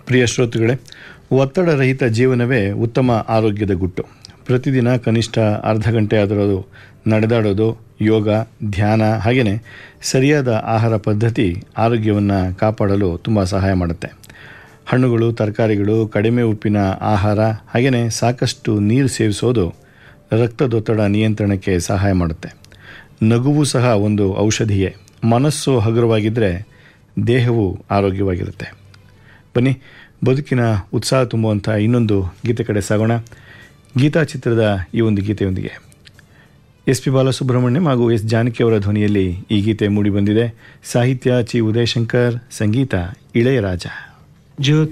ಪ್ರಿಯ ಶ್ರೋತೃಗಳೇ ಒತ್ತಡರಹಿತ ಜೀವನವೇ ಉತ್ತಮ ಆರೋಗ್ಯದ ಗುಟ್ಟು ಪ್ರತಿದಿನ ಕನಿಷ್ಠ ಅರ್ಧ ಗಂಟೆ ಆದರೂ ನಡೆದಾಡೋದು ಯೋಗ ಧ್ಯಾನ ಹಾಗೆಯೇ ಸರಿಯಾದ ಆಹಾರ ಪದ್ಧತಿ ಆರೋಗ್ಯವನ್ನು ಕಾಪಾಡಲು ತುಂಬ ಸಹಾಯ ಮಾಡುತ್ತೆ ಹಣ್ಣುಗಳು ತರಕಾರಿಗಳು ಕಡಿಮೆ ಉಪ್ಪಿನ ಆಹಾರ ಹಾಗೆಯೇ ಸಾಕಷ್ಟು ನೀರು ಸೇವಿಸೋದು ರಕ್ತದೊತ್ತಡ ನಿಯಂತ್ರಣಕ್ಕೆ ಸಹಾಯ ಮಾಡುತ್ತೆ ನಗುವು ಸಹ ಒಂದು ಔಷಧಿಯೇ ಮನಸ್ಸು ಹಗುರವಾಗಿದ್ದರೆ ದೇಹವು ಆರೋಗ್ಯವಾಗಿರುತ್ತೆ ಬನ್ನಿ ಬದುಕಿನ ಉತ್ಸಾಹ ತುಂಬುವಂಥ ಇನ್ನೊಂದು ಗೀತೆ ಕಡೆ ಸಾಗೋಣ ಗೀತಾ ಚಿತ್ರದ ಈ ಒಂದು ಗೀತೆಯೊಂದಿಗೆ ಎಸ್ ಪಿ ಬಾಲಸುಬ್ರಹ್ಮಣ್ಯಂ ಹಾಗೂ ಎಸ್ ಜಾನಕಿಯವರ ಧ್ವನಿಯಲ್ಲಿ ಈ ಗೀತೆ ಮೂಡಿಬಂದಿದೆ ಸಾಹಿತ್ಯ ಚಿ ಉದಯಶಂಕರ್ ಸಂಗೀತ ಇಳೆಯರಾಜ जो